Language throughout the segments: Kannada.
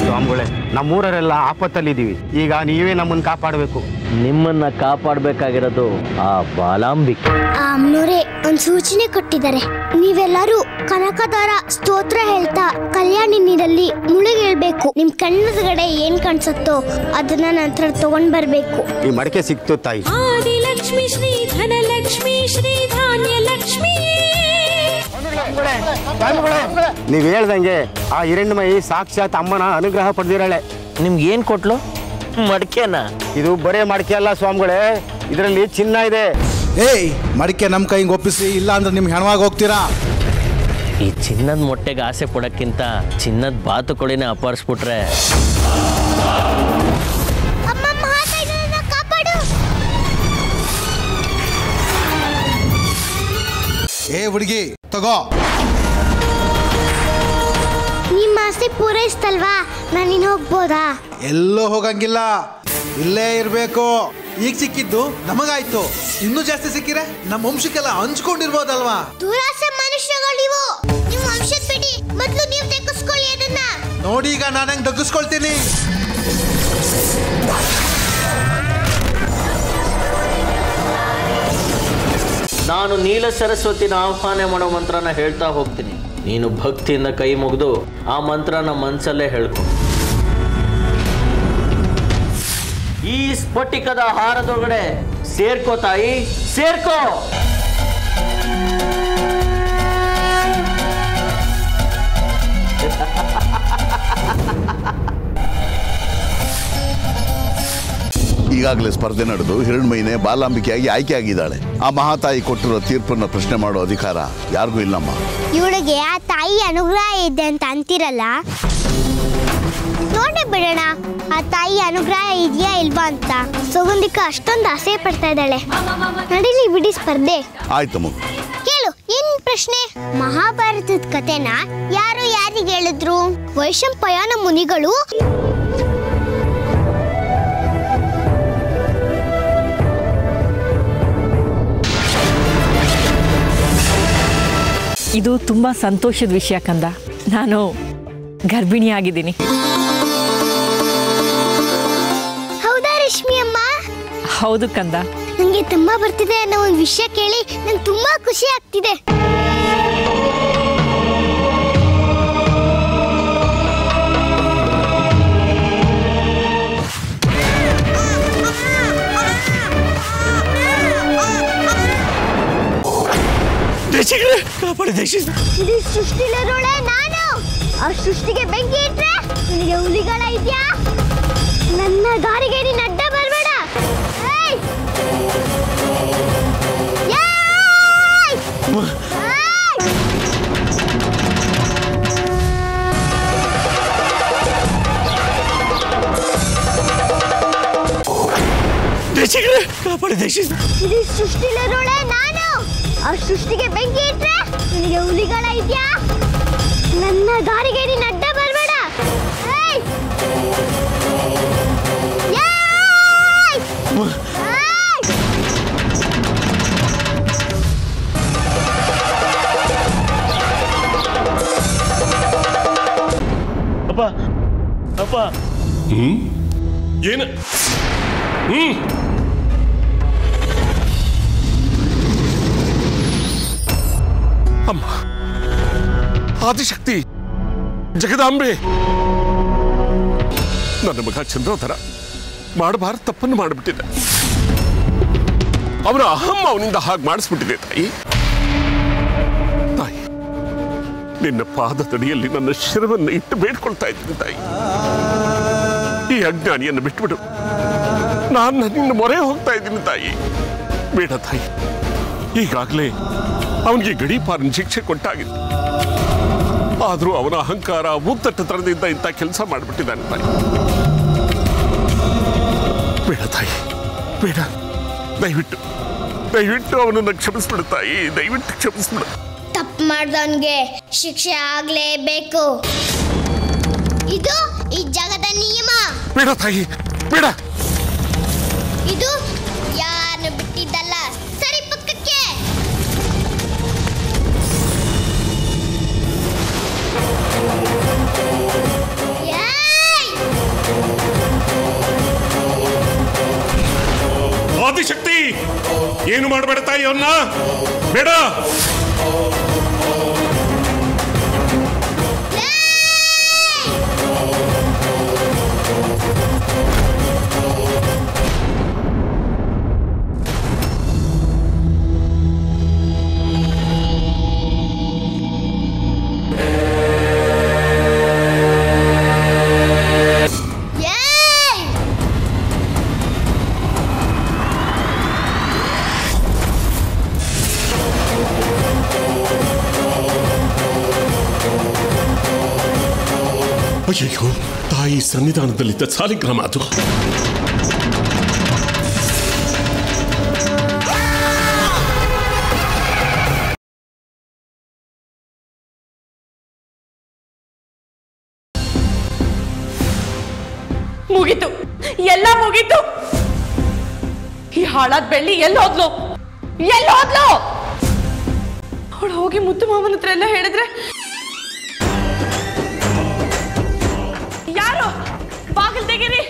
ಸ್ವಾಮಿಗಳೇ ನಮ್ಮೂರರೆಲ್ಲ ಆಪತ್ತಲ್ಲಿದ್ದೀವಿ ಈಗ ನೀವೇ ನಮ್ಮನ್ನು ಕಾಪಾಡಬೇಕು ನಿಮ್ಮನ್ನ ಕಾಪಾಡಬೇಕಾಗಿರೋದು ಆ ಬಾಲಾಂಬಿಕೆ ಆ ಅಮ್ನೋರೆ ಒಂದ್ ಸೂಚನೆ ಕೊಟ್ಟಿದ್ದಾರೆ ನೀವೆಲ್ಲರೂ ಕನಕದಾರ ಸ್ತೋತ್ರ ಹೇಳ್ತಾ ಕಲ್ಯಾಣಿ ನೀರಲ್ಲಿ ಮುಳುಗೇಳ್ಬೇಕು ನಿಮ್ ಕಣ್ಣದಗಡೆ ಏನ್ ಕಾಣಿಸುತ್ತೋ ಅದನ್ನ ನಂತರ ತಗೊಂಡ್ ಬರ್ಬೇಕು ಈ ಮಡಕೆ ಸಿಕ್ತು ತಾಯಿ ಆದಿಲಕ್ಷ್ಮಿ ಶ್ರೀ ಧನಲಕ್ಷ್ಮಿ ಶ್ರೀ ಧಾನ್ಯಲಕ್ಷ್ಮಿ ನೀವು ಹೇಳ್ದಂಗೆ ಆ ಹಿರಣ್ಮಯಿ ಸಾಕ್ಷಾತ್ ಅಮ್ಮನ ಅನುಗ್ರಹ ಪಡೆದಿರಳೆ ನಿಮ್ಗೆ ಏನ್ ಕೊಟ್ಲು ಮಡ್ಕೆನ ಇದು ಬರೇ ಮಡಕೆ ಅಲ್ಲ ಸ್ವಾಮಿಗಳೇ ಇದರಲ್ಲಿ ಚಿನ್ನ ಇದೆ ಏಯ್ ಮಡಿಕೆ ನಮ್ಮ ಕೈಗೆ ಒಪ್ಪಿಸಿ ಇಲ್ಲ ಅಂದ್ರೆ ನಿಮ್ಗೆ ಹೆಣವಾಗಿ ಹೋಗ್ತೀರಾ ಈ ಚಿನ್ನದ ಮೊಟ್ಟೆಗೆ ಆಸೆ ಪಡಕ್ಕಿಂತ ಚಿನ್ನದ ಬಾತುಕೋಳಿನೇ ಅಪಹರಿಸ್ಬಿಟ್ರೆ ಅಮ್ಮ ಮಹಾತಾಯಿನ ಕಾಪಾಡು ಏ ಹುಡುಗಿ ತಗೋ ನಿಮ್ಮ ಆಸೆ ಪೂರೈಸ್ತಲ್ವಾ ನಾನು ಇನ್ನು ಹೋಗ್ಬೋದಾ ಎಲ್ಲೂ ಹೋಗಂಗಿಲ್ಲ ಇಲ್ಲೇ ಇರಬೇಕು ಈಗ ಸಿಕ್ಕಿದ್ದು ನಮಗಾಯ್ತು ಇನ್ನೂ ಜಾಸ್ತಿ ಸಿಕ್ಕಿರೆ ನಮ್ಮ ವಂಶಕ್ಕೆಲ್ಲ ಹಂಚ್ಕೊಂಡಿರ್ಬೋದಲ್ವಾ ದುರಾಸೆ ಮನುಷ್ಯಗಳಿವು ನೀವು ವಂಶದ ಬಿಡಿ ಮೊದಲು ನೀವು ತೆಗೆಸ್ಕೊಳ್ಳಿ ಅದನ್ನ ನೋಡಿ ಈಗ ನಾನು ಹೆಂಗ್ ದಗ್ಗಿಸ್ಕೊಳ್ತೀನಿ ನಾನು ನೀಲ ಸರಸ್ವತಿನ ಆಹ್ವಾನ ಮಾಡೋ ಮಂತ್ರನ ಹೇಳ್ತಾ ಹೋಗ್ತೀನಿ ನೀನು ಭಕ್ತಿಯಿಂದ ಕೈ ಮುಗಿದು ಆ ಮಂತ್ರನ ಮನ್ಸಲ್ಲೇ ಹೇಳ್ಕೊ ಈ ಸ್ಫಟಿಕದ ಹಾರದೊಳಗಡೆ ಸೇರ್ಕೋ ತಾಯಿ ಸೇರ್ಕೋ ಈಗಾಗಲೇ ಸ್ಪರ್ಧೆ ನಡೆದು ಹಿರಣ್ಮಯಿನೇ ಬಾಲಾಂಬಿಕೆಯಾಗಿ ಆಯ್ಕೆಯಾಗಿದ್ದಾಳೆ ಆ ಮಹಾತಾಯಿ ಕೊಟ್ಟಿರೋ ತೀರ್ಪನ್ನ ಪ್ರಶ್ನೆ ಮಾಡೋ ಅಧಿಕಾರ ಯಾರಿಗೂ ಇಲ್ಲಮ್ಮ ಇವಳಿಗೆ ಆ ತಾಯಿ ಅನುಗ್ರಹ ಇದೆ ಅಂತ ಅಂತಿರಲ್ಲ ನೋಡಿ ಬಿಡೋಣ ಆ ತಾಯಿ ಅನುಗ್ರಹ ಇದೆಯಾ ಇಲ್ವಾ ಅಂತ ಸುಗಂಧಿಕ ಅಷ್ಟೊಂದು ಆಸೆ ಪಡ್ತಾ ಇದ್ದಾಳೆ ನಡೀಲಿ ಬಿಡಿ ಸ್ಪರ್ಧೆ ಆಯ್ತಮ್ಮ ಕೇಳು ಏನ್ ಪ್ರಶ್ನೆ ಮಹಾಭಾರತದ ಕಥೆನ ಯಾರು ಯಾರಿಗೆ ಹೇಳಿದ್ರು ವೈಶಂಪಾಯನ ಮುನಿಗಳು ಇದು ತುಂಬ ಸಂತೋಷದ ವಿಷಯ ಕಂದ ನಾನು ಗರ್ಭಿಣಿಯಾಗಿದ್ದೀನಿ ಹೌದಾ ರಶ್ಮಿ ಅಮ್ಮ ಹೌದು ಕಂದ ನಂಗೆ ತುಂಬಾ ಬರ್ತಿದೆ ಅನ್ನೋ ಒಂದು ವಿಷಯ ಕೇಳಿ ನಂಗೆ ತುಂಬಾ ಖುಷಿ ಆಗ್ತಿದೆ ಇಡೀ ಸೃಷ್ಟಿಲಿರೋಳೆ ನಾನು ಆ ಸೃಷ್ಟಿಗೆ ಬೆಂಕಿ ಇಟ್ರೆ ನಿನಗೆ ಹುಲಿಗಳ ಇದ್ಯಾ ನನ್ನ ದಾರಿಗೆ ನೀನು ಅಡ್ಡ ಬರಬೇಡ ಏಯ್! ಏಯ್! ಏಯ್! ಇಡೀ ಸೃಷ್ಟಿಲಿರೋಳೆ ನಾನು ಆ ಸೃಷ್ಟಿಗೆ ಬೆಂಕಿ ಇಟ್ರೆ ನಿನಗೆ ಹುಲಿಗಳ ಇದ್ಯಾ ನನ್ನ ದಾರಿಗೆ ನೀನು ಅಡ್ಡ ಬರಬೇಡ ಏಯ್! ಏಯ್! ಏಯ್! ಅಪ್ಪ ಅಪ್ಪ ಏನು ಹ್ಮ್ ಅಮ್ಮ ಆದಿಶಕ್ತಿ ಜಗದಾಂಬೆ ನನ್ನ ಮಗ ಚಂದ್ರೋಧರ ಮಾಡಬಾರ್ದು ತಪ್ಪನ್ನು ಮಾಡಿಬಿಟ್ಟಿದ್ದ ಅವನ ಅಹಂ ಅವನಿಂದ ಹಾಗೆ ಮಾಡಿಸ್ಬಿಟ್ಟಿದೆ ತಾಯಿ ತಾಯಿ ನಿನ್ನ ಪಾದದಡಿಯಲ್ಲಿ ನನ್ನ ಶಿರವನ್ನು ಇಟ್ಟು ಬೇಡ್ಕೊಳ್ತಾ ಇದ್ದೀನಿ ತಾಯಿ ಈ ಅಜ್ಞಾನಿಯನ್ನು ಬಿಟ್ಬಿಡು ನಾನು ನಿನ್ನ ಮೊರೆ ಹೋಗ್ತಾ ಇದ್ದೀನಿ ತಾಯಿ ಬೇಡ ತಾಯಿ ಈಗಾಗಲೇ ಅವನಿಗೆ ಗಡೀಪಾರನ ಶಿಕ್ಷೆ ಕೊಟ್ಟಾಗಿತ್ತು ಆದರೂ ಅವನ ಅಹಂಕಾರ ಮುತ್ತಟ್ಟತನದಿಂದ ಇಂಥ ಕೆಲಸ ಮಾಡಿಬಿಟ್ಟಿದ್ದಾನೆ ತಾಯಿ ಬೇಡ ತಾಯಿ ಬೇಡ ದಯವಿಟ್ಟು ದಯವಿಟ್ಟು ಅವನನ್ನು ಕ್ಷಮಿಸ್ಬಿಡು ತಾಯಿ ದಯವಿಟ್ಟು ಕ್ಷಮಿಸ್ಬಿಡು ತಪ್ಪು ಮಾಡ್ದವನ್ಗೆ ಶಿಕ್ಷೆ ಆಗ್ಲೇಬೇಕು ಇದು ಈ ಜಗದ ನಿಯಮ ಬೇಡ ತಾಯಿ ಬೇಡ ಇದು ಯಾರನ್ನು ಬಿಟ್ಟಿದ್ದಲ್ಲ ಸರಿ ಪಕ್ಕಕ್ಕೆ ಏಯ್! ಮಾಡಬೇಡ ತಾಯಿ ಅವನ್ನ ಬೇಡ ಏಯ್ ಅಯ್ಯಯ್ಯೋ ತಾಯಿ ಸನ್ನಿಧಾನದಲ್ಲಿದ್ದ ಸಾಲಿಗ್ರಾಮ ಅದು ಮುಗೀತು ಎಲ್ಲ ಮುಗೀತು ಈ ಹಾಳಾದ ಬೆಳ್ಳಿ ಎಲ್ಲಿ ಹೋದ್ಲು ಎಲ್ಲಿ ಹೋದ್ಲು ಅವಳು ಹೋಗಿ ಮುತ್ತು ಮಾವನ ಹತ್ರ ಎಲ್ಲ ಹೇಳಿದ್ರೆ ಯಾರು ಬಾಗಿಲು ತೆಗೀರಿ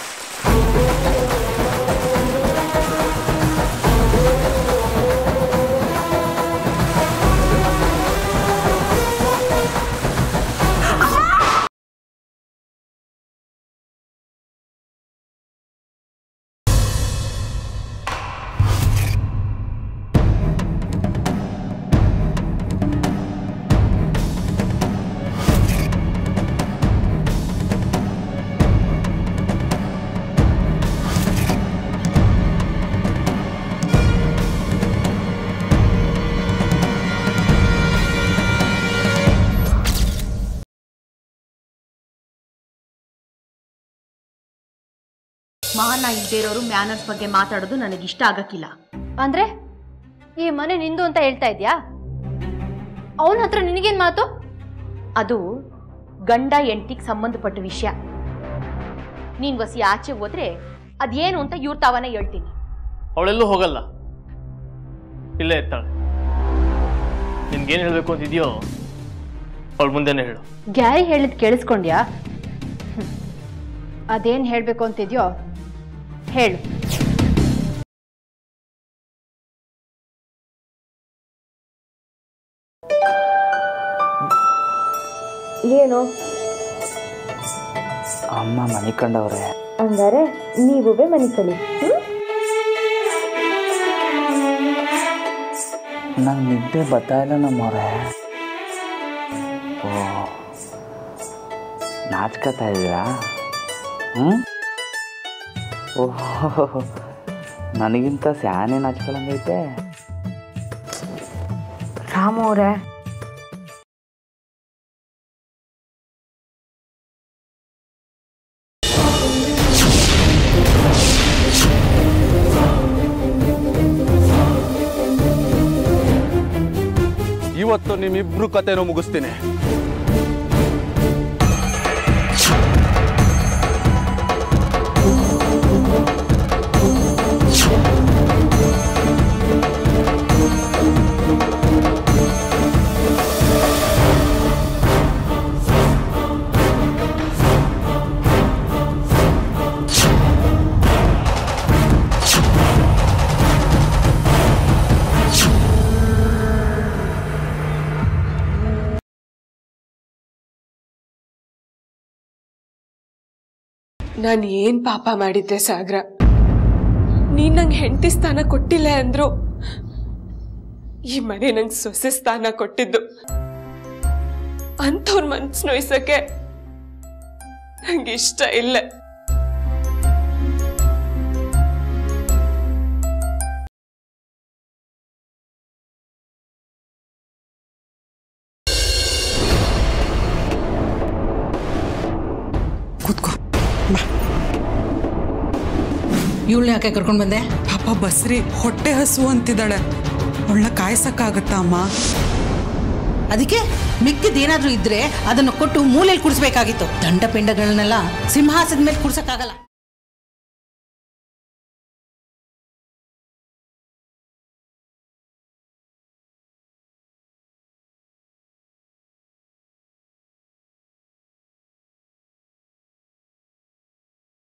ಮಾನ ಇಲ್ದೇ ಇರೋರು ಮ್ಯಾನರ್ಸ್ ಬಗ್ಗೆ ಮಾತಾಡೋದು ನನಗೆ ಇಷ್ಟ ಆಗಕ್ಕಿಲ್ಲ ಅಂದ್ರೆ ಈ ಮನೆ ನಿಂದು ಅಂತ ಹೇಳ್ತಾ ಇದ್ಯಾ ಅವನ ಹತ್ರ ನಿನಗೇನ್ ಮಾತು ಅದು ಗಂಡ ಎಂಟಿಗೆ ಸಂಬಂಧಪಟ್ಟ ವಿಷಯ ನೀನ್ ವಸಿ ಆಚೆ ಹೋದ್ರೆ ಅದೇನು ಅಂತ ಇವ್ರ ತಾವನೇ ಹೇಳ್ತೀನಿ ಅವಳೆಲ್ಲೂ ಹೋಗಲ್ಲ ಇಲ್ಲೇ ಇರ್ತಾಳೆ ನಿನ್ಗೇನು ಹೇಳಬೇಕು ಅಂತಿದ್ಯೋ ಅವಳ ಮುಂದೆನೇ ಹೇಳು ಗ್ಯಾರಿ ಹೇಳಿದ್ ಕೇಳಿಸ್ಕೊಂಡ್ಯಾ ಹ್ಮ್. ಅದೇನ್ ಹೇಳ್ಬೇಕು ಅಂತಿದ್ಯೋ ಹೇಳು ಏನು ಅಮ್ಮ ಮನೆ ಕಂಡವ್ರೆ ಹಂಗಾರೆ ನೀವುವೇ ಮನೆ ಕಳಿ ನಂಗೆ ನಿದ್ದೆ ಬರ್ತಾ ಇಲ್ಲ ನಮ್ಮವ್ರೆ ಓ ನಾಚ್ಕೋತಾ ಇದ್ದೀರಾ ಹ್ಞೂ ಓಹ್ ನನಗಿಂತ ಸ್ಯಾನೆ ನಾಚ್ಕೊಳಂಗೈತೆ ರಾಮು ಅವ್ರೆ ಇವತ್ತು ನಿಮ್ಮಿಬ್ರು ಕತೆನೂ ಮುಗಿಸ್ತೀನಿ ನಾನು ಏನ್ ಪಾಪ ಮಾಡಿದ್ದೆ ಸಾಗರ ನೀನ್ ನಂಗೆ ಹೆಂಡತಿ ಸ್ಥಾನ ಕೊಟ್ಟಿಲ್ಲ ಅಂದ್ರು ಈ ಮನೆ ನಂಗೆ ಸೊಸೆ ಸ್ಥಾನ ಕೊಟ್ಟಿದ್ದು ಅಂಥವ್ರ ಮನ್ಸು ನೋಯ್ಸಕ್ಕೆ ನಂಗೆ ಇಷ್ಟ ಇಲ್ಲ ಕೂತ್ಕೋ ಬಾ ಇವಳನ್ನ ಯಾಕೆ ಕರ್ಕೊಂಡು ಬಂದೆ ಪಾಪ ಬಸ್ರಿ ಹೊಟ್ಟೆ ಹಸು ಅಂತಿದ್ದಾಳೆ ಅವಳನ್ನ ಕಾಯ್ಸಕ್ಕಾಗತ್ತಾ ಅಮ್ಮ ಅದಕ್ಕೆ ಮಿಕ್ಕಿದ್ದೇನಾದ್ರೂ ಇದ್ರೆ ಅದನ್ನು ಕೊಟ್ಟು ಮೂಲೆಯಲ್ಲಿ ಕುಡಿಸ್ಬೇಕಾಗಿತ್ತು ದಂಡ ಪಿಂಡಗಳನ್ನೆಲ್ಲ ಸಿಂಹಾಸದ ಮೇಲೆ ಕುಡ್ಸಕ್ಕಾಗಲ್ಲ